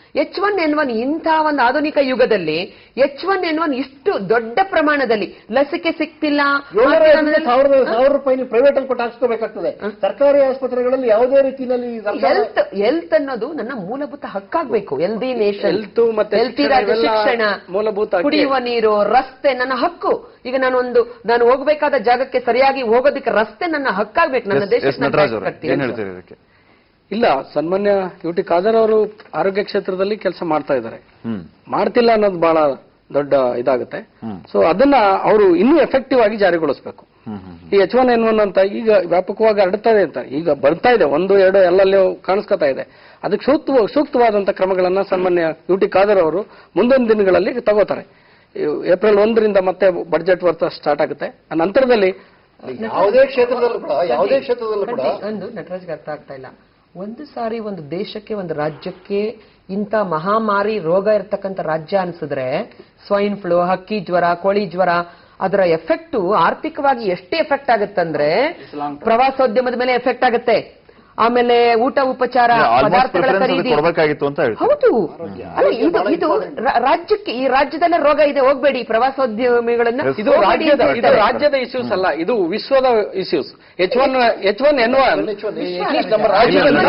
ಎಚ್ ಒನ್ ಎನ್ ಒನ್ ಇಂಥ ಒಂದು ಆಧುನಿಕ ಯುಗದಲ್ಲಿ ಎಚ್ ಒನ್ ಎನ್ ಒನ್ ಇಷ್ಟು ದೊಡ್ಡ ಪ್ರಮಾಣದಲ್ಲಿ ಲಸಿಕೆ ಸಿಕ್ತಿಲ್ಲ ಏಳ್ನೂರ ಮತ್ತೆ ಐವತ್ತು ಸಾವಿರದ ಸಾವಿರ ರೂಪಾಯಿ ನೀವು ಪ್ರೈವೇಟ್ ಅಲ್ಲಿ ಕೊಟ್ಟು ಹಾಕ್ಸ್ಕೋಬೇಕಾಗ್ತದೆ ಸರ್ಕಾರಿ ಆಸ್ಪತ್ರೆಗಳಲ್ಲಿ ಯಾವುದೇ ರೀತಿಯಲ್ಲಿ ಸರ್ಕಾರ ಹೆಲ್ತ್ ಹೆಲ್ತ್ ಅನ್ನೋದು ನನ್ನ ಮೂಲಭೂತ ಹಕ್ಕಾಗ್ಬೇಕು ಹೆಲ್ದಿ ನೇಷನ್ Health ಮತ್ತೆ ಹೆಲ್ತಿ ಶಿಕ್ಷಣ ರಾಜ್ಯ ಇವೆಲ್ಲ ಶಿಕ್ಷಣ ಮೂಲಭೂತ ಹಕ್ಕೇ. ಕುಡಿಯುವ ನೀರು ರಸ್ತೆ ನನ್ನ ಹಕ್ಕು ಈಗ ನಾನು ಒಂದು ನಾನು ಹೋಗಬೇಕಾದ ಜಾಗಕ್ಕೆ ಸರಿಯಾಗಿ ಹೋಗೋದಕ್ಕೆ ರಸ್ತೆ ನನ್ನ ಹಕ್ಕಾಗ್ಬೇಕು ನನ್ನ ಎಸ್- ದೇಶ ಎಸ್ ನಟರಾಜ್ ಅವರು ಏನ್ ಹೇಳ್ತೀರಿ ಇದಕ್ಕೆ ಇಲ್ಲ ಸನ್ಮಾನ್ಯ ಯು ಟಿ ಖಾದರ್ ಅವರು ಆರೋಗ್ಯ ಕ್ಷೇತ್ರದಲ್ಲಿ ಕೆಲಸ ಮಾಡ್ತಾ ಇದ್ದಾರೆ ಹ್ಮ್ ಮಾಡ್ತಿಲ್ಲ ಅನ್ನೋದು ಬಹಳ ದೊಡ್ಡ ಇದಾಗುತ್ತೆ ಹ್ಮ್. ಸೊ ಅದನ್ನ ಅವರು ಇನ್ನೂ ಎಫೆಕ್ಟಿವ್ ಆಗಿ ಜಾರಿಗೊಳಿಸಬೇಕು ಹ್ಮ್ ಹ್ಮ್ ಈ ಎಚ್ ಒನ್ ಎನ್ ಒನ್ ಅಂತ ಈಗ ವ್ಯಾಪಕವಾಗಿ ಹರಡ್ತಾ ಇದೆ ಅಂತ ಈಗ ಬರ್ತಾ ಇದೆ ಒಂದು ಎರಡು ಎಲ್ಲೆಲ್ಲೋ ಕಾಣಿಸ್ಕೊತಾ ಇದೆ ಅದಕ್ಕೆ ಸೂಕ್ತ ಸೂಕ್ತವಾದಂತ ಕ್ರಮಗಳನ್ನ ಸನ್ಮಾನ್ಯ ಯು ಟಿ ಖಾದರ್ ಅವರು ಮುಂದಿನ ದಿನಗಳಲ್ಲಿ ತಗೋತಾರೆ ಈ ಏಪ್ರಿಲ್ ಒಂದರಿಂದ ಮತ್ತೆ ಬಡ್ಜೆಟ್ ವರ್ಷ ಸ್ಟಾರ್ಟ್ ಆಗುತ್ತೆ ಆ ನಂತರದಲ್ಲಿ ಯಾವುದೇ ಕ್ಷೇತ್ರದಲ್ಲೂ ಕೂಡ ಯಾವುದೇ ಕ್ಷೇತ್ರದಲ್ಲೂ ಕೂಡ ಖಂಡಿತ. ಒಂದು ನಟರಾಜ್ಗೆ ಅರ್ಥ ಆಗ್ತಾ ಇಲ್ಲ ಒಂದು ಸಾರಿ ಒಂದು ದೇಶಕ್ಕೆ ಒಂದು ರಾಜ್ಯಕ್ಕೆ ಇಂಥ ಮಹಾಮಾರಿ ರೋಗ ಇರ್ತಕ್ಕಂಥ ರಾಜ್ಯ ಅನ್ಸಿದ್ರೆ ಸ್ವೈನ್ ಫ್ಲೂ ಹಕ್ಕಿ ಜ್ವರ ಕೋಳಿ ಜ್ವರ ಅದರ ಎಫೆಕ್ಟ್ ಆರ್ಥಿಕವಾಗಿ ಎಷ್ಟೇ ಎಫೆಕ್ಟ್ ಆಗುತ್ತಂದ್ರೆ ಪ್ರವಾಸೋದ್ಯಮದ ಮೇಲೆ ಎಫೆಕ್ಟ್ ಆಗುತ್ತೆ ಆಮೇಲೆ ಊಟ ಉಪಚಾರ ಆಲ್ಮೋಸ್ಟ್ ಪದಾರ್ಥಗಳ ಪ್ರಿಫರೆನ್ಸ್ ಖರೀದಿ ಕೊಡಬೇಕಾಗಿತ್ತು ಅಂತ ಹೇಳ್ತೀವಿ ಹೌದು ಅಲ್ಲ ಇದು ಇದು ರಾ- ರಾಜ್ಯಕ್ಕೆ ಈ ರಾಜ್ಯದಲ್ಲೇ ರೋಗ ಇದೆ ಹೋಗ್ಬೇಡಿ ಪ್ರವಾಸೋದ್ಯಮಿಗಳನ್ನ Yes. ಇದು ಹೋಗ್ಬೇಡಿ ರಾಜ್ಯದ ಅಂತ ಇದು ಹೇಳ್ತಾರೆ. ರಾಜ್ಯದ ಇಶ್ಯೂಸ್ ಅಲ್ಲ ಇದು ವಿಶ್ವದ issues H one H one N one ನಮ್ಮ ರಾಜ್ಯದ ಇಲ್ಲ,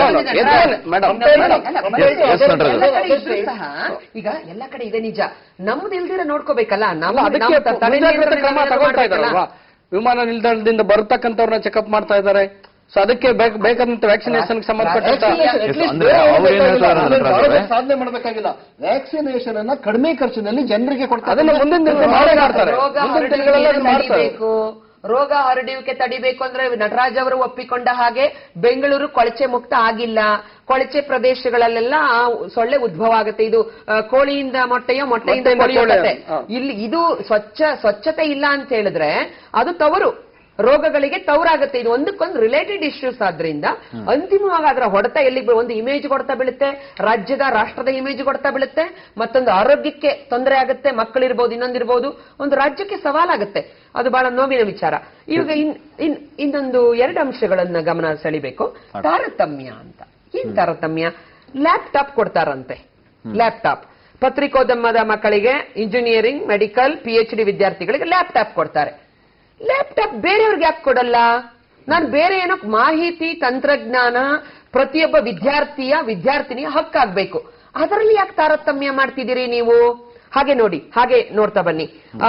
ಮೇಡಮ್ ಅಲ್ಲ, ಮತ್ತೆ Yes, yes, ನಟರಾಜ್. ಎಲ್ಲ ಕಡೆ ಇದ್ರೂ ಸಹ ಈಗ ಎಲ್ಲ ಕಡೆ ಇದೆ ನಿಜ ನಮ್ದು ಇಲ್ದಿರ ನೋಡ್ಕೋಬೇಕಲ್ಲ ಅಲ್ಲ ನಮ್ಮ ಅದಕ್ಕೆ ನಮ್ಮ ತ- ತಡೆ ಮುಂಜಾಗ್ರತಾ ನೀರನ್ನ ಕ್ರಮ ಏನಾದ್ರು ತಗೊಳ್ತಾ ಮಾಡ್ಬೇಕಲ್ಲ? ಇದಾರಲ್ವಾ ವಿಮಾನ ನಿಲ್ದಾಣದಿಂದ ಬರ್ತಕ್ಕಂಥವ್ರನ್ನ ಚೆಕಪ್ ಮಾಡ್ತಾ ಇದ್ದಾರೆ ಸೊ ಅದಕ್ಕೆ ಬೇಕ್- ಬೇಕಾದಂತ ವ್ಯಾಕ್ಸಿನೇಷನ್ ಸಂಬಂಧಪಟ್ಟಂತ Yes, ಅಂದ್ರೆ ಅವ್ರು ಏನ್ ಹೇಳ್ತಾರೆ ಅಂದ್ರೆ ಭಾರತ ರಾಜರೇ? ಸಾಧನೆ ಮಾಡಬೇಕಾಗಿಲ್ಲ ವ್ಯಾಕ್ಸಿನೇಷನ್ ಅನ್ನ ಕಡಿಮೆ ಖರ್ಚಿನಲ್ಲಿ ಜನರಿಗೆ ಕೊಡ್ತಾರೆ ಅದನ್ನ ಮುಂದಿನ ದಿನಗಳಲ್ಲಿ ಮಾಡೇ ಮಾಡ್ತಾರೆ ರೋಗ ಮುಂದಿನ ದಿನಗಳಲ್ಲಿ ಅದು ಹರಡುವಿಕೆ ಮಾಡ್ತಾರೆ ತಡಿಬೇಕು ರೋಗ ಹರಡುವಿಕೆ ತಡಿಬೇಕು ಅಂದ್ರೆ ನಟರಾಜ್ ಅವರು ಒಪ್ಪಿಕೊಂಡ ಹಾಗೆ ಬೆಂಗಳೂರು ಕೊಳಚೆ ಮುಕ್ತ ಆಗಿಲ್ಲ ಕೊಳಚೆ ಪ್ರದೇಶಗಳಲ್ಲೆಲ್ಲ ಆ ಸೊಳ್ಳೆ ಉದ್ಭವ ಆಗುತ್ತೆ ಇದು ಆ, ಕೋಳಿಯಿಂದ ಮೊಟ್ಟೆಯೋ ಮೊಟ್ಟೆಯಿಂದ ಮೊಟ್ಟೆಯಿಂದ ಕೋಳಿಯೋ ಕೋಳಿ, ಕತೆ. ಹಾ. ಇಲ್ಲಿ ಇದು ಸ್ವಚ್ಛ ಸ್ವಚ್ಛತೆ ಇಲ್ಲ ಅಂತ ಹೇಳಿದ್ರೆ ಅದು ತವರು ರೋಗಗಳಿಗೆ ತವರಾಗುತ್ತೆ ಇದು ಒಂದಕ್ಕೊಂದು ರಿಲೇಟೆಡ್ ಇಶ್ಯೂಸ್ ಆದ್ರಿಂದ ಅಂತಿಮವಾಗಿ ಅದರ ಹೊಡೆತ ಎಲ್ಲಿಗೆ ಬೀಳು- ಒಂದು ಇಮೇಜ್ ಕೊಡ್ತಾ ಬೀಳುತ್ತೆ ರಾಜ್ಯದ ರಾಷ್ಟ್ರದ ಇಮೇಜ್ ಕೊಡ್ತಾ ಬೀಳುತ್ತೆ ಮತ್ತೊಂದು ಆರೋಗ್ಯಕ್ಕೆ ತೊಂದರೆ ಆಗುತ್ತೆ ಮಕ್ಕಳಿರ್ಬೋದು ಇನ್ನೊಂದಿರ್ಬೋದು ಒಂದು ರಾಜ್ಯಕ್ಕೆ ಸವಾಲಾಗುತ್ತೆ ಅದು ಬಹಳ ನೋವಿನ ವಿಚಾರ ಇವಾಗ ಇನ್ ಇನ್ ಇನ್ನೊಂದು ಎರಡು ಅಂಶಗಳನ್ನ ಗಮನ ಸೆಳಿಬೇಕು ತಾರತಮ್ಯ ಅಂತ ಏನ್ ತಾರತಮ್ಯ ಲ್ಯಾಪ್ಟಾಪ್ ಕೊಡ್ತಾರಂತೆ ಲ್ಯಾಪ್ಟಾಪ್ ಪತ್ರಿಕೋದ್ಯಮದ ಮಕ್ಕಳಿಗೆ engineering medical P H D ವಿದ್ಯಾರ್ಥಿಗಳಿಗೆ ಲ್ಯಾಪ್ಟಾಪ್ ಕೊಡ್ತಾರೆ ಲ್ಯಾಪ್ಟಾಪ್ ಬೇರೆಯವ್ರಿಗೆ ಯಾಕೆ ಕೊಡಲ್ಲ ನಾನು ಬೇರೆ ಏನೋ ಮಾಹಿತಿ ತಂತ್ರಜ್ಞಾನ ಪ್ರತಿಯೊಬ್ಬ ವಿದ್ಯಾರ್ಥಿಯ ವಿದ್ಯಾರ್ಥಿನಿಯ ಹಕ್ಕಾಗ್ಬೇಕು ಅದರಲ್ಲಿ ಯಾಕೆ ತಾರತಮ್ಯ ಮಾಡ್ತಿದ್ದೀರಿ ನೀವು ಹಾಗೆ ನೋಡಿ ಹಾಗೆ ನೋಡ್ತಾ ಬನ್ನಿ ಆ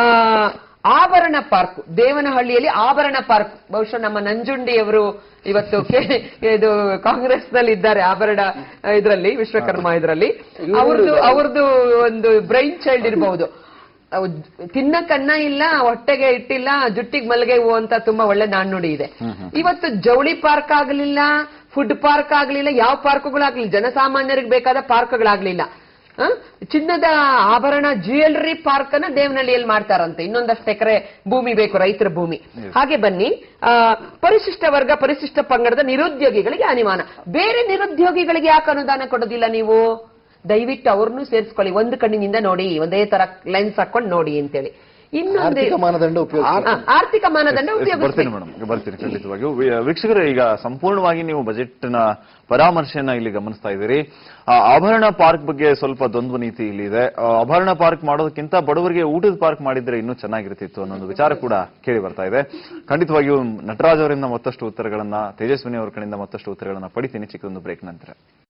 ಆಭರಣ ಪಾರ್ಕ್ ದೇವನಹಳ್ಳಿಯಲ್ಲಿ ಆಭರಣ ಪಾರ್ಕ್ ಬಹುಶಃ ನಮ್ಮ ನಂಜುಂಡಿಯವರು ಇವತ್ತು ಕೆ- ಇದು ಕಾಂಗ್ರೆಸ್ ನಲ್ಲಿ ಇದ್ದಾರೆ ಆಭರಣ ಇದರಲ್ಲಿ ವಿಶ್ವಕರ್ಮ ಇದರಲ್ಲಿ ಅವ್ರದ್ದು ಅವ್ರದ್ದು ಒಂದು ಬ್ರೈನ್ ಚೈಲ್ಡ್ ಇರಬಹುದು ಅವು ತಿನ್ನಕ್ಕನ್ನ ಇಲ್ಲ ಹೊಟ್ಟೆಗೆ ಇಟ್ಟಿಲ್ಲ ಜುಟ್ಟಿಗೆ ಮಲ್ಗೆ ಹೂವು ಅಂತ ತುಂಬಾ ಒಳ್ಳೆ ನಾಣ್ಣುಡಿ ಇದೆ ಇವತ್ತು ಜವಳಿ ಪಾರ್ಕ್ ಆಗ್ಲಿಲ್ಲ ಫುಡ್ ಪಾರ್ಕ್ ಆಗ್ಲಿಲ್ಲ ಯಾವ ಪಾರ್ಕ್ಗಳಾಗ್ಲಿಲ್ಲ ಜನಸಾಮಾನ್ಯರಿಗೆ ಬೇಕಾದ ಪಾರ್ಕ್ಗಳಾಗ್ಲಿಲ್ಲ ಆ? ಚಿನ್ನದ ಆಭರಣ ಜ್ಯುವೆಲರಿ ಪಾರ್ಕ್ ಅನ್ನ ದೇವನಹಳ್ಳಿಯಲ್ಲಿ ಮಾಡ್ತಾರಂತೆ ಇನ್ನೊಂದಷ್ಟು ಎಕರೆ ಭೂಮಿ ಬೇಕು ರೈತರ ಭೂಮಿ ಹಾಗೆ ಬನ್ನಿ ಆ, ಪರಿಶಿಷ್ಟ ವರ್ಗ ಪರಿಶಿಷ್ಟ ಪಂಗಡದ ನಿರುದ್ಯೋಗಿಗಳಿಗೆ ಅನುಮಾನ ಬೇರೆ ನಿರುದ್ಯೋಗಿಗಳಿಗೆ ಯಾಕೆ ಅನುದಾನ ಕೊಡೋದಿಲ್ಲ ನೀವು ದಯವಿಟ್ಟು ಅವ್ರನ್ನೂ ಸೇರಿಸ್ಕೊಳ್ಳಿ ಒಂದು ಕಣ್ಣಿನಿಂದ ನೋಡಿ ಒಂದೇ ತರ ಲೆನ್ಸ್ ಹಾಕೊಂಡು ನೋಡಿ ಅಂತೇಳಿ ಇನ್ನೊಂದು ಆರ್ಥಿಕ ಮಾನದಂಡ ಉಪಯೋಗ ಆ, ಆರ್ಥಿಕ ಮಾನದಂಡ ಎಸ್, ಬರ್ತೀನಿ ಉಪಯೋಗಿಸ್ಬೇಕು ಮೇಡಮ್ ಬರ್ತೀನಿ ಖಂಡಿತವಾಗಿಯೂ ವಿ- ವೀಕ್ಷಕರೇ ಈಗ ಸಂಪೂರ್ಣವಾಗಿ ನೀವು ಬಜೆಟ್ ನ ಪರಾಮರ್ಶೆಯನ್ನ ಇಲ್ಲಿ ಗಮನಿಸ್ತಾ ಇದ್ದೀರಿ ಆ, ಆಭರಣ ಪಾರ್ಕ್ ಬಗ್ಗೆ ಸ್ವಲ್ಪ ದ್ವಂದ್ವ ನೀತಿ ಇಲ್ಲಿ ಇದೆ ಆ, ಆಭರಣ ಪಾರ್ಕ್ ಮಾಡೋದಕ್ಕಿಂತ ಬಡವರಿಗೆ ಊಟದ ಪಾರ್ಕ್ ಮಾಡಿದ್ರೆ ಇನ್ನೂ ಚೆನ್ನಾಗಿರ್ತಿತ್ತು ಅನ್ನೋ ಒಂದು ವಿಚಾರ ಕೂಡ ಕೇಳಿ ಬರ್ತಾ ಇದೆ ಖಂಡಿತವಾಗಿಯೂ ನಟರಾಜ್ ಅವರಿಂದ ಮತ್ತಷ್ಟು ಉತ್ತರಗಳನ್ನ ತೇಜಸ್ವಿನಿ ಅವರ ಕಡೆಯಿಂದ ಮತ್ತಷ್ಟು ಉತ್ತರಗಳನ್ನ ಪಡಿತೀನಿ ಚಿಕ್ಕದೊಂದು ಬ್ರೇಕ್ ನಂತರ